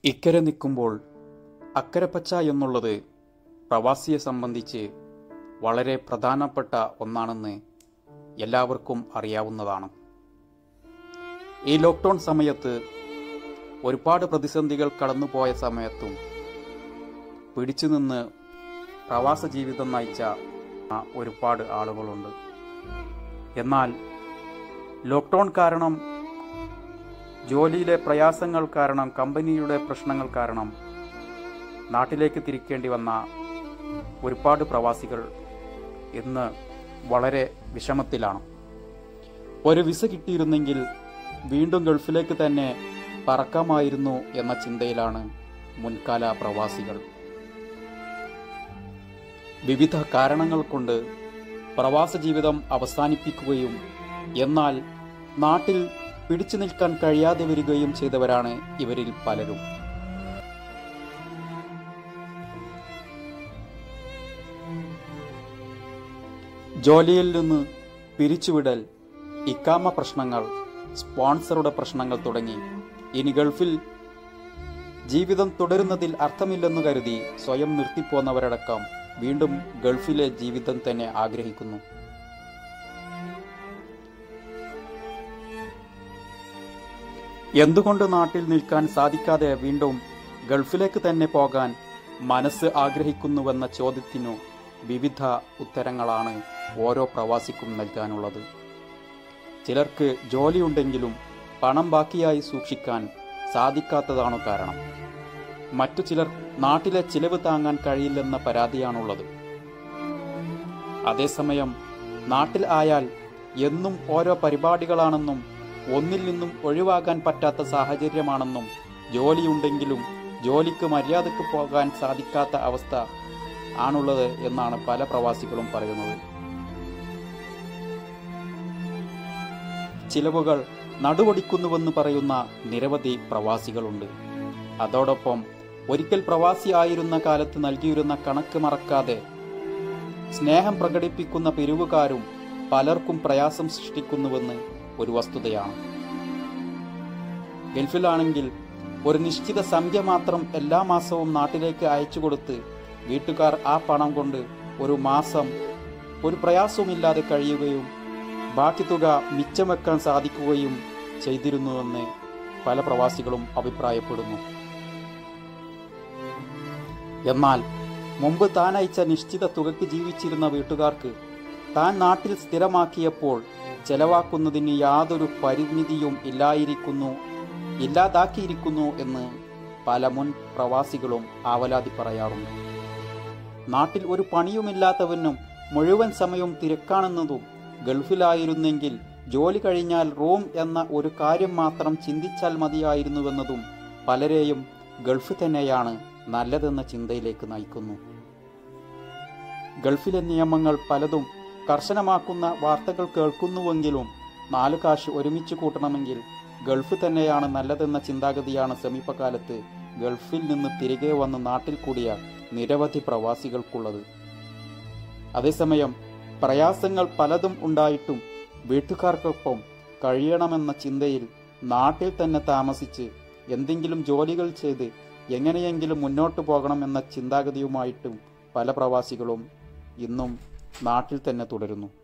ഇക്കരെ നിൽക്കുമ്പോൾ അക്കരപ്പച്ച എന്നുള്ളത് പ്രവാസിയെ സംബന്ധിച്ച് വളരെ പ്രധാനപ്പെട്ട ഒന്നാണെന്ന് എല്ലാവർക്കും അറിയാവുന്നതാണ് ഈ ലോക്ക്ഡൗൺ സമയത്ത് ഒരുപാട് പ്രതിസന്ധികൾ കടന്നുപോയ സമയത്തും പിടിച്ചു നിന്ന് പ്രവാസ ജീവിതം നയിച്ച ആ, ഒരുപാട് ആളുകളുണ്ട് എന്നാൽ ലോക്ക്ഡൗൺ കാരണം ജോലിയിലെ പ്രയാസങ്ങൾ കാരണം കമ്പനിയുടെ പ്രശ്നങ്ങൾ കാരണം നാട്ടിലേക്ക് തിരിക്കേണ്ടി വന്ന ഒരുപാട് പ്രവാസികൾ ഇന്ന് വളരെ വിഷമത്തിലാണ് ഒരു വിസ കിട്ടിയിരുന്നെങ്കിൽ വീണ്ടും ഗൾഫിലേക്ക് തന്നെ പറക്കാമായിരുന്നു എന്ന ചിന്തയിലാണ് മുൻകാല പ്രവാസികൾ വിവിധ കാരണങ്ങൾ കൊണ്ട് പ്രവാസ ജീവിതം അവസാനിപ്പിക്കുകയും എന്നാൽ നാട്ടിൽ പിടിച്ചു നിൽക്കാൻ കഴിയാതെ വരികയും ചെയ്തവരാണ് ഇവരിൽ പലരും ജോലിയിൽ നിന്ന് പിരിച്ചുവിടൽ ഇക്കാമ പ്രശ്നങ്ങൾ സ്പോൺസറുടെ പ്രശ്നങ്ങൾ തുടങ്ങി ഇനി ഗൾഫിൽ ജീവിതം തുടരുന്നതിൽ അർത്ഥമില്ലെന്ന് കരുതി സ്വയം നിർത്തിപ്പോന്നവരടക്കം വീണ്ടും ഗൾഫിലെ ജീവിതം തന്നെ ആഗ്രഹിക്കുന്നു എന്തുകൊണ്ട് നാട്ടിൽ നിൽക്കാൻ സാധിക്കാതെ വീണ്ടും ഗൾഫിലേക്ക് തന്നെ പോകാൻ മനസ്സ് ആഗ്രഹിക്കുന്നുവെന്ന ചോദ്യത്തിനു വിവിധ ഉത്തരങ്ങളാണ് ഓരോ പ്രവാസിക്കും നൽകാനുള്ളത് ചിലർക്ക് ജോലിയുണ്ടെങ്കിലും പണം ബാക്കിയായി സൂക്ഷിക്കാൻ സാധിക്കാത്തതാണു കാരണം മറ്റു ചിലർ നാട്ടിലെ ചിലവ് താങ്ങാൻ കഴിയില്ലെന്ന പരാതിയാണുള്ളത് അതേസമയം നാട്ടിൽ ആയാൽ എന്നും ഓരോ പരിപാടികളാണെന്നും ഒന്നിൽ നിന്നും ഒഴിവാകാൻ പറ്റാത്ത സാഹചര്യമാണെന്നും ജോലിയുണ്ടെങ്കിലും ജോലിക്ക് മര്യാദക്ക് പോകാൻ സാധിക്കാത്ത അവസ്ഥ ആണുള്ളത് എന്നാണ് പല പ്രവാസികളും പറയുന്നത് ചിലവുകൾ നടുവടിക്കുന്നുവെന്ന് പറയുന്ന നിരവധി പ്രവാസികളുണ്ട് അതോടൊപ്പം ഒരിക്കൽ പ്രവാസി ആയിരുന്ന കാലത്ത് നൽകിയിരുന്ന കണക്ക് മറക്കാതെ സ്നേഹം പ്രകടിപ്പിക്കുന്ന പിരിവുകാരും പലർക്കും പ്രയാസം സൃഷ്ടിക്കുന്നുവെന്ന് ഒരു വസ്തുതയാണ് ഗൾഫിലാണെങ്കിൽ ഒരു നിശ്ചിത സംഖ്യ മാത്രം എല്ലാ മാസവും നാട്ടിലേക്ക് അയച്ചു കൊടുത്ത് വീട്ടുകാർ ആ പണം കൊണ്ട് ഒരു മാസം ഒരു പ്രയാസവുമില്ലാതെ കഴിയുകയും ബാക്കി തുക മിച്ചം വെക്കാൻ സാധിക്കുകയും ചെയ്തിരുന്നുവെന്ന് പല പ്രവാസികളും അഭിപ്രായപ്പെടുന്നു എന്നാൽ മുമ്പ് താൻ അയച്ച നിശ്ചിത തുകയ്ക്ക് ജീവിച്ചിരുന്ന വീട്ടുകാർക്ക് താൻ നാട്ടിൽ സ്ഥിരമാക്കിയപ്പോൾ ചെലവാക്കുന്നതിന് യാതൊരു പരിമിതിയും ഇല്ലായിരിക്കുന്നു ഇല്ലാതാക്കിയിരിക്കുന്നു എന്ന് പല മുൻ പ്രവാസികളും ആവലാതി പറയാറുണ്ട് നാട്ടിൽ ഒരു പണിയുമില്ലാത്തവനും മുഴുവൻ സമയവും തിരക്കാണെന്നതും ഗൾഫിലായിരുന്നെങ്കിൽ ജോലി കഴിഞ്ഞാൽ റൂം എന്ന ഒരു കാര്യം മാത്രം ചിന്തിച്ചാൽ മതിയായിരുന്നുവെന്നതും പലരെയും ഗൾഫ് തന്നെയാണ് നല്ലതെന്ന ചിന്തയിലേക്ക് നയിക്കുന്നു ഗൾഫിലെ നിയമങ്ങൾ പലതും കർശനമാക്കുന്ന വാർത്തകൾ കേൾക്കുന്നുവെങ്കിലും നാലു കാശ് ഒരുമിച്ച് കൂട്ടണമെങ്കിൽ ഗൾഫ് തന്നെയാണ് നല്ലതെന്ന ചിന്താഗതിയാണ് സമീപകാലത്ത് ഗൾഫിൽ നിന്ന് തിരികെ വന്ന് നാട്ടിൽ കൂടിയ നിരവധി പ്രവാസികൾക്കുള്ളത് അതേസമയം പ്രയാസങ്ങൾ പലതും ഉണ്ടായിട്ടും വീട്ടുകാർക്കൊപ്പം കഴിയണമെന്ന ചിന്തയിൽ നാട്ടിൽ തന്നെ താമസിച്ച് എന്തെങ്കിലും ജോലികൾ ചെയ്ത് എങ്ങനെയെങ്കിലും മുന്നോട്ട് പോകണമെന്ന ചിന്താഗതിയുമായിട്ടും പല പ്രവാസികളും ഇന്നും നാട്ടിൽ തന്നെ തുടരുന്നു